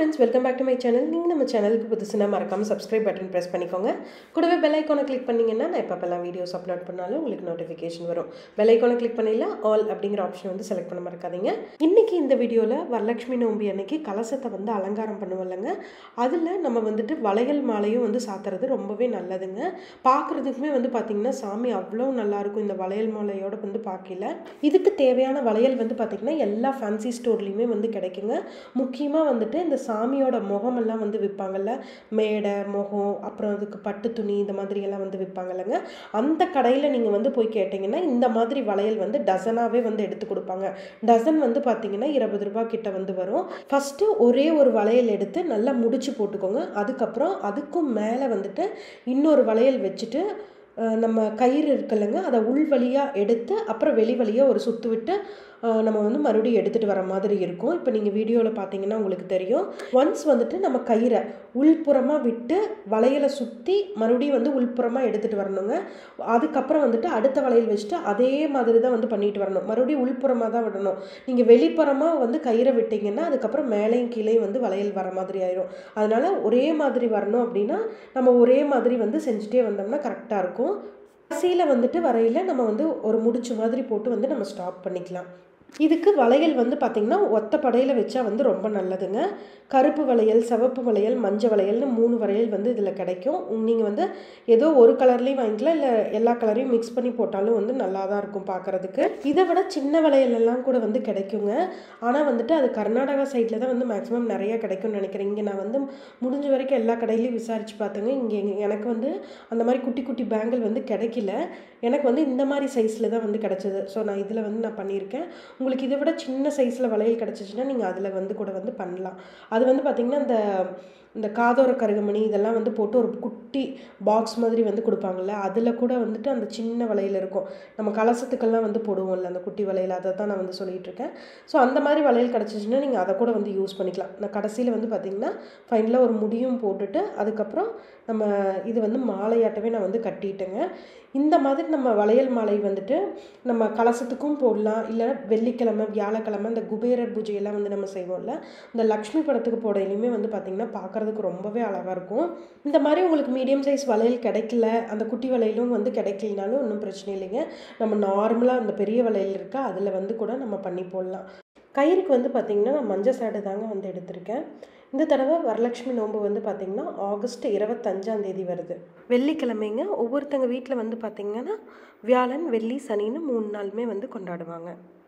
friends welcome back to my channel நீங்கள் நம்ம சேனலுக்கு புதுசுனா மறக்காமல் சப்ஸ்கிரைப் பட்டன் ப்ரெஸ் பண்ணிக்கோங்க கூடவே பெல் ஐக்கானை கிளிக் பண்ணிங்கன்னா நான் எப்பப்பெல்லாம் வீடியோஸ் அப்லோட் பண்ணாலும் உங்களுக்கு நோட்டிஃபிகேஷன் வரும் பெல் ஐக்கானை கிளிக் பண்ணிடல ஆல் அப்படிங்கிற ஆப்ஷன் வந்து செலக்ட் பண்ண மறக்காதீங்க இன்றைக்கி இந்த வீடியோவில் வரலட்சுமி நோம்பி அன்னைக்கு கலசத்தை வந்து அலங்காரம் பண்ணுவோம்லங்க அதில் நம்ம வந்துட்டு வளையல் மாலையும் வந்து சாத்துறது ரொம்பவே நல்லதுங்க பார்க்குறதுக்குமே வந்து பார்த்திங்கன்னா சாமி அவ்வளோ நல்லாயிருக்கும் இந்த வளையல் மாலையோட வந்து பார்க்கல இதுக்கு தேவையான வளையல் வந்து பார்த்திங்கன்னா எல்லா ஃபேன்சி ஸ்டோர்லேயுமே வந்து கிடைக்குங்க முக்கியமாக வந்துட்டு இந்த சாமியோட முகமெல்லாம் வந்து விற்பாங்கல்ல மேடை முகம் அப்புறம் அதுக்கு பட்டு துணி இந்த மாதிரியெல்லாம் வந்து விற்பாங்கல்லங்க அந்த கடையில் நீங்கள் வந்து போய் கேட்டிங்கன்னா இந்த மாதிரி வளையல் வந்து டசனாகவே வந்து எடுத்து கொடுப்பாங்க டசன் வந்து பார்த்தீங்கன்னா இருபது ரூபாய் கிட்ட வந்து வரும் ஃபஸ்ட்டு ஒரே ஒரு வளையல் எடுத்து நல்லா முடிச்சு போட்டுக்கோங்க அதுக்கப்புறம் அதுக்கும் மேலே வந்துட்டு இன்னொரு வளையல் வச்சுட்டு அஹ், நம்ம கயிறு இருக்குல்லங்க அதை உள் வழியாக எடுத்து அப்புறம் வெளி வழியாக ஒரு சுற்று விட்டு அஹ், நம்ம வந்து மறுபடியும் எடுத்துகிட்டு வர மாதிரி இருக்கும் இப்போ நீங்கள் வீடியோவில் பார்த்தீங்கன்னா உங்களுக்கு தெரியும் ஒன்ஸ் வந்துட்டு நம்ம கயிறை உள்புறமாக விட்டு வளையலை சுற்றி மறுபடியும் வந்து உள்புறமாக எடுத்துகிட்டு வரணுங்க அதுக்கப்புறம் வந்துட்டு அடுத்த வளையல் வச்சுட்டு அதே மாதிரி தான் வந்து பண்ணிட்டு வரணும் மறுபடியும் உள்புறமாக தான் விடணும் நீங்கள் வெளிப்புறமாக வந்து கயிறை விட்டீங்கன்னா அதுக்கப்புறம் மேலேயும் கீழேயும் வந்து வளையல் வர மாதிரி ஆயிரும் அதனால் ஒரே மாதிரி வரணும் அப்படின்னா நம்ம ஒரே மாதிரி வந்து செஞ்சுட்டே வந்தோம்னா கரெக்டாக இருக்கும் கடைசியில் வந்துட்டு வரையில் நம்ம வந்து ஒரு முடிச்சு மாதிரி போட்டு வந்து நம்ம ஸ்டாப் பண்ணிக்கலாம் இதுக்கு வளையல் வந்து பார்த்திங்கன்னா ஒத்த படையில் வச்சா வந்து ரொம்ப நல்லதுங்க கருப்பு வளையல் சிவப்பு வளையல் மஞ்சள் வளையல்னு மூணு வளையல் வந்து இதில் கிடைக்கும் நீங்கள் வந்து ஏதோ ஒரு கலர்லேயும் வாங்கிக்கலாம் இல்லை எல்லா கலரையும் மிக்ஸ் பண்ணி போட்டாலும் வந்து நல்லா தான் இருக்கும் பார்க்குறதுக்கு இதை விட சின்ன வளையல் எல்லாம் கூட வந்து கிடைக்குங்க ஆனால் வந்துட்டு அது கர்நாடகா சைடில் தான் வந்து மேக்ஸிமம் நிறைய கிடைக்கும்னு நினைக்கிறேன் இங்கே நான் வந்து முடிஞ்ச வரைக்கும் எல்லா கடையிலையும் விசாரிச்சு பார்த்தேங்க இங்கே எனக்கு வந்து அந்த மாதிரி குட்டி குட்டி பேங்கிள் வந்து கிடைக்கல எனக்கு வந்து இந்த மாதிரி சைஸில் தான் வந்து கிடச்சிது ஸோ நான் இதில் வந்து நான் பண்ணியிருக்கேன் உங்களுக்கு இதை விட சின்ன சைஸில் வளையல் கிடச்சிச்சின்னா நீங்கள் அதில் வந்து கூட வந்து பண்ணலாம் அது வந்து பார்த்திங்கன்னா இந்த இந்த காதோர கருகமணி இதெல்லாம் வந்து போட்டு ஒரு குட்டி பாக்ஸ் மாதிரி வந்து கொடுப்பாங்கல்ல அதில் கூட வந்துட்டு அந்த சின்ன வளையல் இருக்கும் நம்ம கலசத்துக்கெல்லாம் வந்து போடுவோம்ல அந்த குட்டி வளையல் அதை தான் நான் வந்து சொல்லிகிட்டு இருக்கேன் ஸோ அந்த மாதிரி வளையல் கிடச்சிச்சின்னா நீங்கள் அதை கூட வந்து யூஸ் பண்ணிக்கலாம் நான் கடைசியில் வந்து பார்த்திங்கன்னா ஃபைனலாக ஒரு முடியும் போட்டுட்டு அதுக்கப்புறம் நம்ம இது வந்து மாலையாட்டவே நான் வந்து கட்டிட்டேங்க இந்த மாதிரி நம்ம வளையல் மாலை வந்துட்டு நம்ம கலசத்துக்கும் போடலாம் இல்லை வெள்ளிக்கிழமை வியாழக்கிழமை இந்த குபேரர் பூஜையெல்லாம் வந்து நம்ம செய்வோம்ல இந்த லக்ஷ்மி படத்துக்கு போடையிலுமே வந்து பார்த்திங்கன்னா பார்க்குறதுக்கு ரொம்பவே அழகாக இருக்கும் இந்த மாதிரி உங்களுக்கு மீடியம் சைஸ் வளையல் கிடைக்கல அந்த குட்டி வளையலும் வந்து கிடைக்கலனாலும் ஒன்றும் பிரச்சனை இல்லைங்க நம்ம நார்மலாக அந்த பெரிய வளையல் இருக்கா அதில் வந்து கூட நம்ம பண்ணி போடலாம் கயிறுக்கு வந்து பார்த்திங்கன்னா நான் மஞ்சள் சாடு தாங்க வந்து எடுத்திருக்கேன் இந்த தடவை வரலட்சுமி நோன்பு வந்து பார்த்திங்கன்னா ஆகஸ்ட் இருபத்தஞ்சாம் தேதி வருது வெள்ளிக்கிழமைங்க ஒவ்வொருத்தங்க வீட்டில் வந்து பார்த்திங்கன்னா வியாழன் வெள்ளி சனின்னு மூணு நாளுமே வந்து கொண்டாடுவாங்க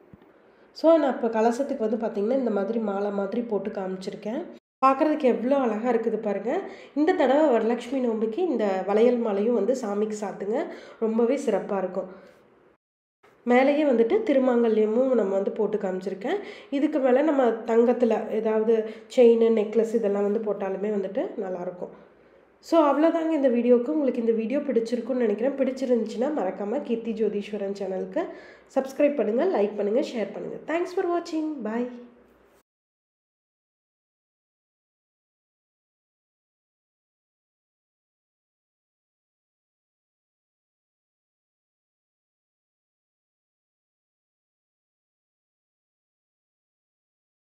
ஸோ நான் இப்போ கலசத்துக்கு வந்து பார்த்திங்கன்னா இந்த மாதிரி மாலை மாதிரி போட்டு காமிச்சிருக்கேன் பார்க்குறதுக்கு எவ்வளோ அழகாக இருக்குது பாருங்கள் இந்த தடவை வரலட்சுமி நோம்புக்கு இந்த வளையல் மாலையும் வந்து சாமிக்கு சாத்துங்க ரொம்பவே சிறப்பாக இருக்கும் மேலேயே வந்துட்டு திருமாங்கல்யமும் நம்ம வந்து போட்டு காமிச்சிருக்கேன் இதுக்கு மேலே நம்ம தங்கத்தில் ஏதாவது செயின் நெக்லஸ் இதெல்லாம் வந்து போட்டாலுமே வந்துட்டு நல்லாயிருக்கும் ஸோ அவ்வளோதாங்க இந்த வீடியோவுக்கு உங்களுக்கு இந்த வீடியோ பிடிச்சிருக்குன்னு நினைக்கிறேன் பிடிச்சிருந்துச்சின்னா மறக்காமல் கீர்த்தி ஜோதீஸ்வரன் சேனலுக்கு சப்ஸ்கிரைப் பண்ணுங்கள் லைக் பண்ணுங்கள் ஷேர் பண்ணுங்கள் தேங்க்ஸ் ஃபார் வாட்சிங் பாய்